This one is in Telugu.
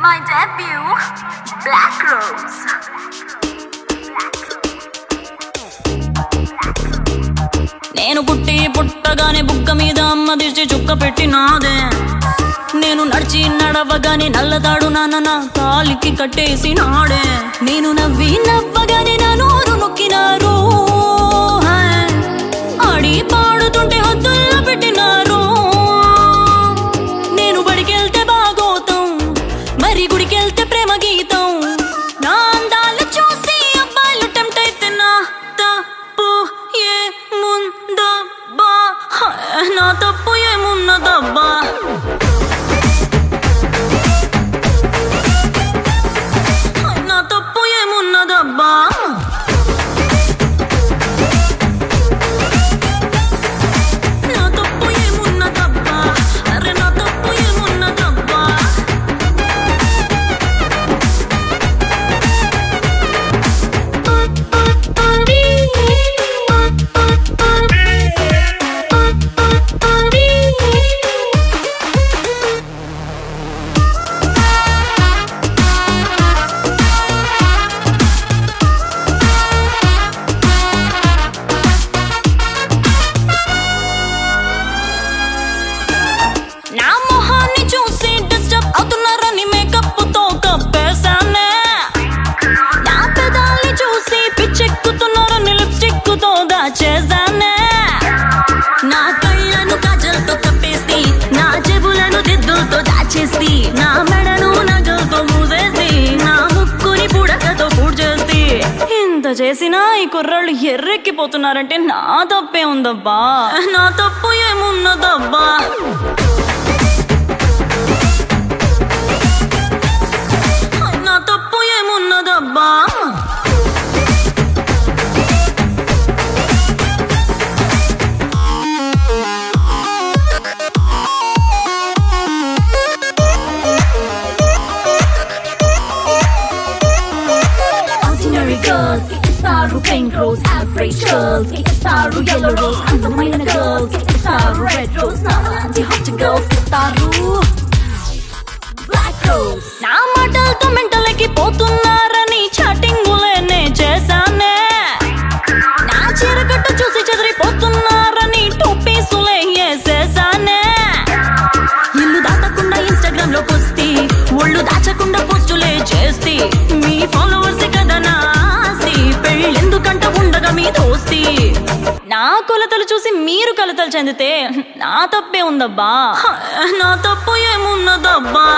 My debut, Black Rose. నేను పుట్టి పుట్టగానే బుగ్గ మీద అమ్మ దిష్టి చుక్క పెట్టినాదే నేను నడిచి నడవగానే నల్లతాడు నాన్న నా కాలికి కట్టేసి నాడే నేను నవ్వి నవ్వగానే నా నోరు నొక్కినారు హాయ్. ఆడి పాడుతుంటే హద్దుల్లో పెట్టినారు నేను బడికెళ్తే బాగోతాం మరి గుడికెళ్తే ప్రేమ గీతం నా అందాలు చూసి అబ్బాయిలు టెంప్ట్ అయితే నా తప్పు ఏముందబ్బా హాయ్, నా తప్పు ఏమున్నదబ్బా హాయ్, నా తప్పు ఏమున్నదబ్బా నా తప్పు ఏమున్నదబ్బా అరే నా తప్పు ఏమున్నదబ్బా నా మొహాన్ని చూసి డిస్టర్బ్ అవుతున్నారని మేకప్ తో కప్పేశానే నా పెదాల్ని చూసి పిచ్చెక్కుతున్నారని లిప్స్టిక్ తో దాచేశానే నా కళ్ళను కాజల్తో కప్పేసి నా చెవులను దిద్దులతో దాచేసి నా మెడను నగలతో మూసేసి నా ముక్కుని పుడకతో పూడ్చేసి ఇంత చేసినా ఈ కుర్రాళ్ళు ఎర్రెక్కిపోతున్నారంటే నా తప్పే ఉందబ్బా నా తప్పు ఏమున్నదబ్బా నా తప్పు ఏమున్నదబ్బా Ordinary girls, ఇస్తారు pink rose, average girls, ఇస్తారు yellow rose, అందమైన girls, ఇస్తారు red rose, నాలాంటి hot girls, ఇస్తారు black rose. నా మాటలతో మెంటలకి పోతున్నారని చాటింగులేనే చేశానే నా చీరకట్టు చూసి చెదిరిపోతున్నారని టోపీసులే వేసేసానే ఇల్లు దాటకుండా ఇన్స్టాగ్రామ్ లో పోస్తి ఒళ్ళు దాచకుండా పోస్టులే చేస్తే మీ ఫాలోవర్స్ కదా నా ఆస్తి పెళ్ళెందుకంట ఉండగా మీ దోస్తి నా కొలతలు చూసి మీరు కలతలు చెందితే నా తప్పే ఉందబ్బా నా తప్పు ఏమున్నదబ్బా